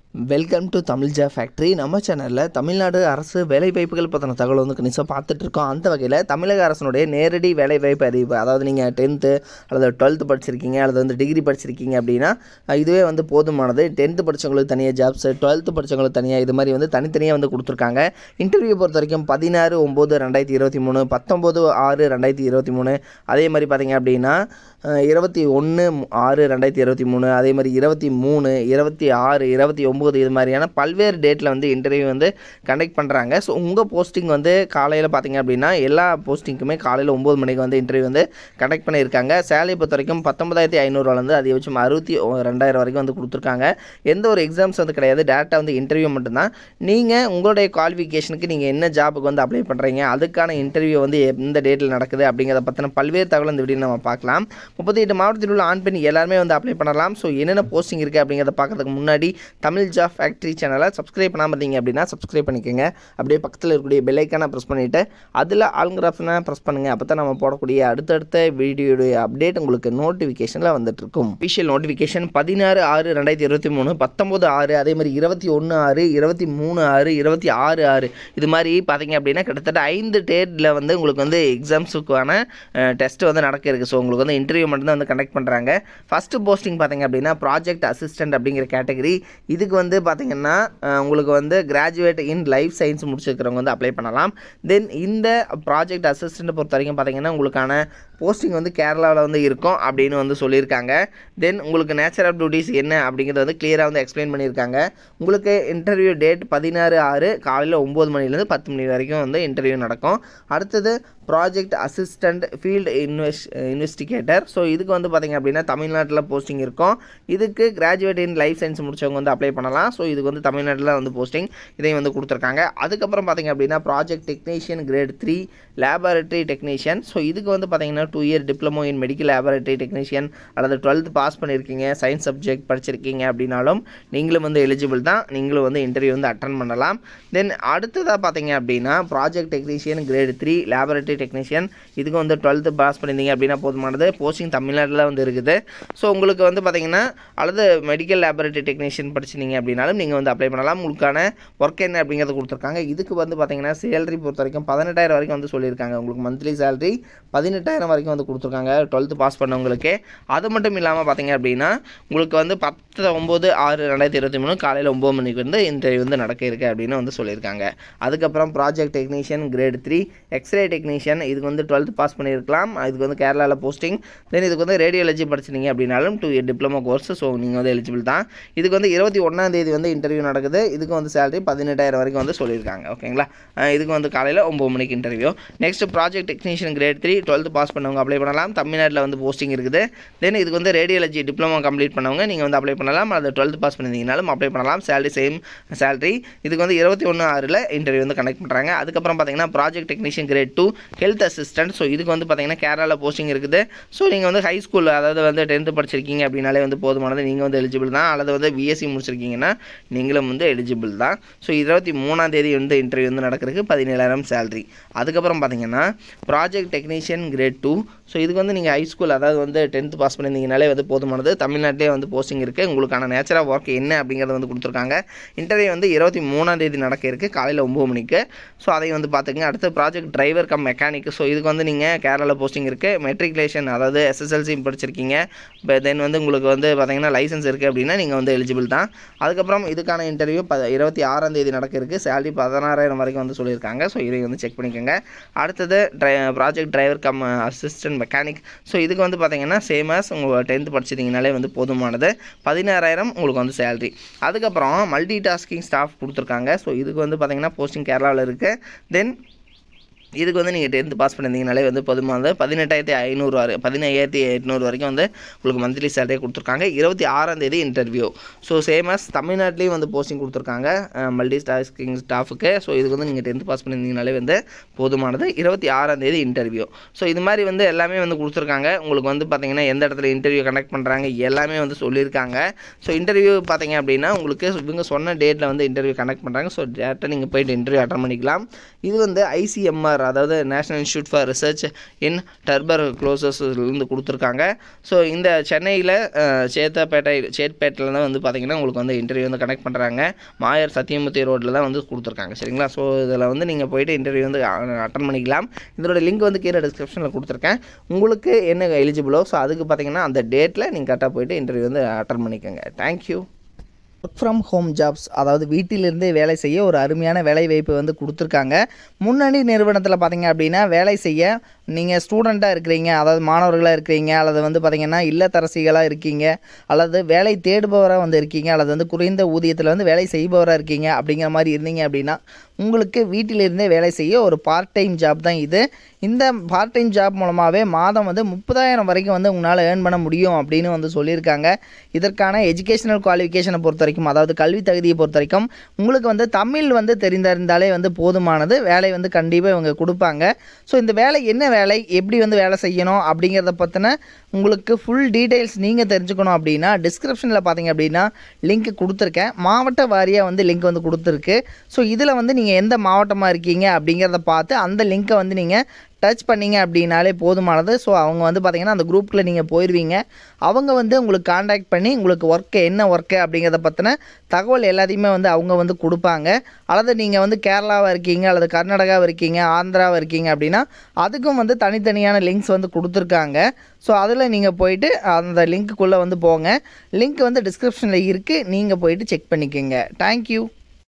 welcome to Tamil job factory நம்ம சேனலில் தமிழ்நாடு அரசு வேலைவாய்ப்புகள் பற்றின தகவல் வந்து கணிசம் பார்த்துட்டு இருக்கோம் அந்த வகையில் தமிழக அரசனுடைய நேரடி வேலைவாய்ப்பு அறிவிப்பு அதாவது நீங்கள் டென்த்து அல்லது டுவெல்த்து படிச்சிருக்கீங்க அல்லது வந்து டிகிரி படிச்சிருக்கீங்க அப்படின்னா அஹ், இதுவே வந்து போதுமானது டென்த்து படித்தவங்களுக்கு தனியாக ஜாப்ஸ் டுவெல்த்து படித்தவங்களுக்கு தனியாக இது மாதிரி வந்து தனித்தனியாக வந்து கொடுத்துருக்காங்க இன்டர்வியூ பொறுத்த வரைக்கும் பதினாறு ஒம்பது ரெண்டாயிரத்தி இருபத்தி மூணு பத்தொம்போது ஆறு ரெண்டாயிரத்தி இருபத்தி மூணு அதே மாதிரி பார்த்தீங்க அப்படின்னா அஹ், இருபத்தி ஒன்று ஆறு ரெண்டாயிரத்தி இருபத்தி மூணு அதே மாதிரி இருபத்தி மூணு இருபத்தி ஆறு இருபத்தி ஒம்பது இது மாதிரியான பல்வேறு டேட்டில் வந்து இன்டர்வியூ வந்து கண்டக்ட் பண்ணுறாங்க ஸோ உங்கள் போஸ்டிங் வந்து காலையில் பார்த்தீங்க அப்படின்னா எல்லா போஸ்டிங்க்குமே காலையில் ஒம்பது மணிக்கு வந்து இன்டர்வியூ வந்து கண்டக்ட் பண்ணியிருக்காங்க சேலரி பொறுத்த வரைக்கும் பத்தொன்பதாயிரத்தி ஐநூறுவாலேருந்து அதிகபட்சம் அறுபத்தி ஒ- ரெண்டாயிரம் வரைக்கும் வந்து கொடுத்துருக்காங்க எந்த ஒரு எக்ஸாம்ஸ் வந்து கிடையாது டேரெக்டாக வந்து இன்டர்வியூ மட்டும்தான் நீங்கள் உங்களுடைய குவாலிஃபிகேஷனுக்கு நீங்கள் என்ன ஜாபுக்கு வந்து அப்ளை பண்ணுறீங்க அதுக்கான இன்டர்வியூ வந்து எந்த டேட்டில் நடக்குது அப்படிங்கிறத பற்றின பல்வேறு தகவல் இந்த வீடியோ நம்ம பார்க்கலாம் முப்பத்தி எட்டு மாவட்டத்தில் உள்ள ஆண் பெண் எல்லாருமே வந்து அப்ளை பண்ணலாம் ஸோ என்னென்ன போஸ்டிங் இருக்குது அப்படிங்கிறத பார்க்கறதுக்கு முன்னாடி தமிழ் ஜாப் ஃபேக்ட்ரி சேனலை சப்ஸ்கிரைப் பண்ணாமல் இருந்தீங்க அப்படின்னா சப்ஸ்கிரைப் பண்ணிக்கோங்க அப்படியே பக்கத்தில் இருக்கக்கூடிய பெல்லைக்கான ப்ரெஸ் பண்ணிவிட்டு அதில் ஆளுங்கிற ஆப்ஷனை ப்ரெஸ் பண்ணுங்கள் அப்போ தான் நம்ம போடக்கூடிய அடுத்தடுத்த வீடியோடைய அப்டேட் உங்களுக்கு நோட்டிஃபிகேஷனில் வந்துட்டு இருக்கும் அஃபிஷியல் நோட்டிஃபிகேஷன் பதினாறு ஆறு ரெண்டாயிரத்தி இருபத்தி மூணு பத்தொம்போது ஆறு அதே மாதிரி இருபத்தி ஒன்று ஆறு இருபத்தி மூணு ஆறு இருபத்தி ஆறு ஆறு இது மாதிரி பார்த்தீங்க அப்படின்னா கிட்டத்தட்ட ஐந்து டேட்டில் வந்து உங்களுக்கு வந்து எக்ஸாம்ஸுக்கான டெஸ்ட் வந்து நடக்க இருக்குது ஸோ உங்களுக்கு வந்து இன்டர்வியூ மட்டும்தான் வந்து கண்டக்ட் பண்ணுறாங்க ஃபஸ்ட்டு போஸ்டிங் பார்த்தீங்க அப்படின்னா ப்ராஜெக்ட் அசிஸ்டன்ட் அப்படிங்கிற கேட்டகரி இதுக்கு வந்து பார்த்தீங்கன்னா அஹ், உங்களுக்கு வந்து கிராஜுவேட் இன் லைஃப் சயின்ஸ் முடிச்சிருக்கிறவங்க வந்து அப்ளை பண்ணலாம் தென் இந்த ப்ராஜெக்ட் அசிஸ்டண்ட்டை பொறுத்த வரைக்கும் பார்த்தீங்கன்னா உங்களுக்கான போஸ்டிங் வந்து கேரளாவில் வந்து இருக்கும் அப்படின்னு வந்து சொல்லியிருக்காங்க தென் உங்களுக்கு நேச்சர் ஆஃப் டியூட்டிஸ் என்ன அப்படிங்கிறத வந்து கிளியராக வந்து எக்ஸ்பிளைன் பண்ணியிருக்காங்க உங்களுக்கு இன்டர்வியூ டேட் பதினாறு ஆறு காலையில் ஒம்பது மணிலேருந்து பத்து மணி வரைக்கும் வந்து இன்டர்வியூ நடக்கும் அடுத்தது project assistant field invest investigator so இதுக்கு வந்து பார்த்தீங்க அப்படின்னா தமிழ்நாட்டில் போஸ்டிங் இருக்கும் இதுக்கு கிராஜுவேட் இன் லைஃப் சயின்ஸ் முடிச்சவங்க வந்து அப்ளை பண்ணலாம் ஸோ இதுக்கு வந்து தமிழ்நாட்டில் வந்து போஸ்டிங் இதையும் வந்து கொடுத்துருக்காங்க அதுக்கப்புறம் பார்த்தீங்க அப்படின்னா project technician grade three laboratory technician so இதுக்கு வந்து பார்த்தீங்கன்னா two year diploma in medical laboratory technician அல்லது டுவெல்த் பாஸ் பண்ணியிருக்கீங்க சயின்ஸ் சப்ஜெக்ட் படிச்சிருக்கீங்க அப்படின்னாலும் நீங்களும் வந்து எலிஜிபிள் தான் நீங்களும் வந்து இன்டர்வியூ வந்து அட்டன் பண்ணலாம் தென் அடுத்ததாக பார்த்தீங்க அப்படின்னா project technician grade three laboratory technician இதுக்கு வந்து டுவெல்த்து பாஸ் பண்ணியிருந்தீங்க அப்படின்னா போதுமானது போஸ்டிங் தமிழ்நாட்டில் வந்து இருக்குது ஸோ உங்களுக்கு வந்து பார்த்தீங்கன்னா அல்லது மெடிக்கல் லேபரட்டரி டெக்னீஷியன் படிச்சிருந்தீங்க அப்படின்னாலும் நீங்கள் வந்து அப்ளை பண்ணலாம் உங்களுக்கான ஒர்க் என்ன அப்படிங்கிறத கொடுத்துருக்காங்க இதுக்கு வந்து பார்த்தீங்கன்னா சேலரி பொறுத்த வரைக்கும் பதினெட்டாயிரம் வரைக்கும் வந்து சொல்லியிருக்காங்க உங்களுக்கு மந்த்லி சேலரி பதினெட்டாயிரம் வரைக்கும் வந்து கொடுத்துருக்காங்க டுவெல்த்து பாஸ் பண்ணவங்களுக்கு அது மட்டும் இல்லாமல் பார்த்தீங்க அப்படின்னா உங்களுக்கு வந்து பத்து ஒம்பது ஆறு ரெண்டாயிரத்தி இருபத்தி மூணு காலையில் ஒம்பது மணிக்கு வந்து இன்டர்வியூ வந்து நடக்க இருக்கு அப்படின்னு வந்து சொல்லியிருக்காங்க அதுக்கப்புறம் project technician grade three X ray technician இதுக்கு வந்து டுவெல்த் பாஸ் பண்ணியிருக்கலாம் இதுக்கு வந்து கேரளாவில் போஸ்டிங் தென் இதுக்கு வந்து ரேடியாலஜி படிச்சிருந்தீங்க அப்படின்னாலும் two year diploma course so நீங்கள் வந்து எலிஜிபிள் தான் இதுக்கு வந்து இருபத்தி ஒன்றாம் தேதி வந்து இன்டர்வியூ நடக்குது இதுக்கு வந்து சேலரி பதினெட்டாயிரம் வரைக்கும் வந்து சொல்லியிருக்காங்க ஓகேங்களா அஹ் இதுக்கு வந்து காலையில் ஒம்பது மணிக்கு interview next project technician grade three twelfth pass பண்ணவங்க அப்ளை பண்ணலாம் தமிழ்நாட்டில் வந்து போஸ்டிங் இருக்குது தென் இதுக்கு வந்து ரேடியாலஜி டிப்ளமோ கம்ப்ளீட் பண்ணவங்க நீங்கள் வந்து அப்ளை பண்ணலாம் அது டுவெல்த் பாஸ் பண்ணியிருந்தீங்கனாலும் அப்ளை பண்ணலாம் சேலரி சேம் சேலரி இதுக்கு வந்து இருபத்தி ஒன்று ஆறில் இன்டர்வியூ வந்து கனெக்ட் பண்ணுறாங்க அதுக்கப்புறம் பார்த்தீங்கன்னா project technician grade two health assistant so இதுக்கு வந்து பார்த்தீங்கன்னா கேரளாவில் போஸ்டிங் இருக்குது ஸோ நீங்கள் வந்து ஹை ஸ்கூல் அதாவது வந்து டென்த்து படிச்சிருக்கீங்க அப்படின்னாலே வந்து போதுமானது நீங்கள் வந்து எலிஜிபிள் தான் அல்லது வந்து பிஎஸ்சி முடிச்சிருக்கீங்கன்னா நீங்களும் வந்து எலிஜிபிள் தான் ஸோ இருபத்தி மூணாம் தேதி வந்து இன்டர்வியூ வந்து நடக்கிறதுக்கு பதினேழாயிரம் சேலரி அதுக்கப்புறம் பார்த்தீங்கன்னா project technician grade two so இதுக்கு வந்து நீங்கள் ஹை ஸ்கூல் அதாவது வந்து டென்த்து பாஸ் பண்ணியிருந்தீங்கனாலே வந்து போதுமானது தமிழ்நாட்டிலே வந்து போஸ்டிங் இருக்குது உங்களுக்கான நேச்சர் ஆஃப் ஒர்க் என்ன அப்படிங்கிறத வந்து கொடுத்துருக்காங்க இன்டர்வியூ வந்து இருபத்தி மூணாம் தேதி நடக்க இருக்குது காலையில் ஒம்பது மணிக்கு ஸோ அதை வந்து பார்த்துங்க அடுத்து project driver cum mechanic so இதுக்கு வந்து நீங்கள் கேரளாவில் போஸ்டிங் இருக்குது மெட்ரிகுலேஷன் அதாவது எஸ்எஸ்எல்சி படிச்சிருக்கீங்க தென் வந்து உங்களுக்கு வந்து பார்த்தீங்கன்னா லைசன்ஸ் இருக்குது அப்படின்னா நீங்கள் வந்து எலிஜிபிள் தான் அதுக்கப்புறம் இதுக்கான இன்டர்வியூ ப இருபத்தி ஆறாம் தேதி நடக்க இருக்குது சேலரி பதினாறாயிரம் வரைக்கும் வந்து சொல்லியிருக்காங்க ஸோ இதை வந்து செக் பண்ணிக்கோங்க அடுத்தது try project driver cum assistant mechanic so இதுக்கு வந்து பார்த்தீங்கன்னா சேம் as உங்கள் டென்த்து படிச்சிருந்தீங்கனாலே வந்து போதுமானது பதினாறாயிரம் உங்களுக்கு வந்து சேலரி அதுக்கப்புறம் மல்டி டாஸ்கிங் ஸ்டாஃப் கொடுத்துருக்காங்க ஸோ இதுக்கு வந்து பார்த்தீங்கன்னா போஸ்டிங் கேரளாவில் இருக்குது தென் இதுக்கு வந்து நீங்கள் டென்த்து பாஸ் பண்ணியிருந்தீங்கனாலே வந்து போதுமானது பதினெட்டாயிரத்தி ஐநூறு வரை பதினையாயிரத்தி எட்நூறு வரைக்கும் வந்து உங்களுக்கு மந்த்லி சேலரி கொடுத்துருக்காங்க இருபத்தி ஆறாம் தேதி இன்டர்வியூ ஸோ சேமஸ் தமிழ்நாட்டிலையும் வந்து போஸ்டிங் கொடுத்துருக்காங்க மல்டி டாஸ்கிங் ஸ்டாஃபுக்கு ஸோ இதுக்கு வந்து நீங்கள் டென்த்து பாஸ் பண்ணியிருந்தீங்கனாலே வந்து போதுமானது இருபத்தி ஆறாம் தேதி இன்டர்வியூ ஸோ இது மாதிரி வந்து எல்லாமே வந்து கொடுத்துருக்காங்க உங்களுக்கு வந்து பார்த்தீங்கன்னா எந்த இடத்துல இன்டர்வியூ கண்டக்ட் பண்ணுறாங்க எல்லாமே வந்து சொல்லியிருக்காங்க ஸோ இன்டர்வியூ பார்த்தீங்க அப்படின்னா உங்களுக்கு இவங்க சொன்ன டேட்டில் வந்து இன்டர்வியூ கண்டக்ட் பண்ணுறாங்க ஸோ டேரெக்டாக நீங்கள் போயிட்டு இன்டர்வியூ அட்டன் பண்ணிக்கலாம் இது வந்து ஐசிஎம்ஆர் ஃபார் அதாவது national institute for research in டர்பர் க்ளோசஸ்லேருந்து கொடுத்துருக்காங்க ஸோ இந்த சென்னையில் சேத்தாப்பேட்டை சேத்பேட்டில் தான் வந்து பார்த்தீங்கன்னா உங்களுக்கு வந்து இன்டர்வியூ வந்து கனெக்ட் பண்ணுறாங்க மாயர் சத்தியமூர்த்தி ரோட்டில் தான் வந்து கொடுத்துருக்காங்க சரிங்களா ஸோ இதில் வந்து நீங்கள் போயிட்டு இன்டர்வியூ வந்து அட்டன் பண்ணிக்கலாம் இதோட லிங்க் வந்து கீழே டிஸ்கிரிப்ஷனில் கொடுத்துருக்கேன் உங்களுக்கு என்ன எலிஜிபிளோ ஸோ அதுக்கு பார்த்தீங்கன்னா அந்த டேட்டில் நீங்கள் கரெக்டாக போயிட்டு இன்டர்வியூ வந்து அட்டன் பண்ணிக்கோங்க thank you work from home jobs அதாவது வீட்டிலிருந்தே வேலை செய்ய ஒரு அருமையான வேலை வாய்ப்பு வந்து கொடுத்துருக்காங்க முன்னணி நிறுவனத்தில் பார்த்தீங்க அப்படின்னா வேலை செய்ய நீங்கள் ஸ்டூடெண்ட்டாக இருக்கிறீங்க அதாவது மாணவர்களாக இருக்கிறீங்க அல்லது வந்து பார்த்தீங்கன்னா இல்லத்தரசிகளாக இருக்கீங்க அல்லது வேலை தேடுபவராக வந்து இருக்கீங்க அல்லது வந்து குறைந்த ஊதியத்தில் வந்து வேலை செய்பவராக இருக்கீங்க அப்படிங்கிற மாதிரி இருந்தீங்க அப்படின்னா உங்களுக்கு வீட்டிலிருந்தே வேலை செய்ய ஒரு பார்ட் டைம் ஜாப் தான் இது இந்த பார்ட் டைம் ஜாப் மூலமாகவே மாதம் வந்து முப்பதாயிரம் வரைக்கும் வந்து உங்களால் ஏர்ன் பண்ண முடியும் அப்படின்னு வந்து சொல்லியிருக்காங்க இதற்கான எஜுகேஷனல் குவாலிஃபிகேஷனை பொறுத்த வரைக்கும் அதாவது கல்வி தகுதியை பொறுத்த வரைக்கும் உங்களுக்கு வந்து தமிழ் வந்து தெரிந்திருந்தாலே வந்து போதுமானது வேலை வந்து கண்டிப்பாக இவங்க கொடுப்பாங்க ஸோ இந்த வேலை என்ன வேலை எப்படி வந்து வேலை செய்யணும் அப்படிங்கிறத பற்றின உங்களுக்கு ஃபுல் டீட்டெயில்ஸ் நீங்கள் தெரிஞ்சுக்கணும் அப்படின்னா டிஸ்கிரிப்ஷனில் பார்த்தீங்க அப்படின்னா லிங்க் கொடுத்துருக்கேன் மாவட்ட வாரியாக வந்து லிங்க் வந்து கொடுத்துருக்கு ஸோ இதில் வந்து நீங்கள் எந்த மாவட்டமாக இருக்கீங்க அப்படிங்கிறத பார்த்து அந்த லிங்க்கை வந்து நீங்கள் டச் பண்ணீங்க அப்படின்னாலே போதுமானது ஸோ அவங்க வந்து பார்த்தீங்கன்னா அந்த குரூப்பில் நீங்கள் போயிடுவீங்க அவங்க வந்து உங்களுக்கு காண்டாக்ட் பண்ணி உங்களுக்கு ஒர்க்கு என்ன ஒர்க்கு அப்படிங்கிறத பற்றின தகவல் எல்லாத்தையுமே வந்து அவங்க வந்து கொடுப்பாங்க அல்லது நீங்கள் வந்து கேரளாவாக இருக்கீங்க அல்லது கர்நாடகாவில் இருக்கீங்க ஆந்திராவாக இருக்கீங்க அப்படின்னா அதுக்கும் வந்து தனித்தனியான லிங்க்ஸ் வந்து கொடுத்துருக்காங்க ஸோ அதில் நீங்கள் போயிட்டு அந்த லிங்க்குள்ளே வந்து போங்க லிங்க் வந்து டிஸ்கிரிப்ஷனில் இருக்குது நீங்கள் போயிட்டு செக் பண்ணிக்கோங்க தேங்க்யூ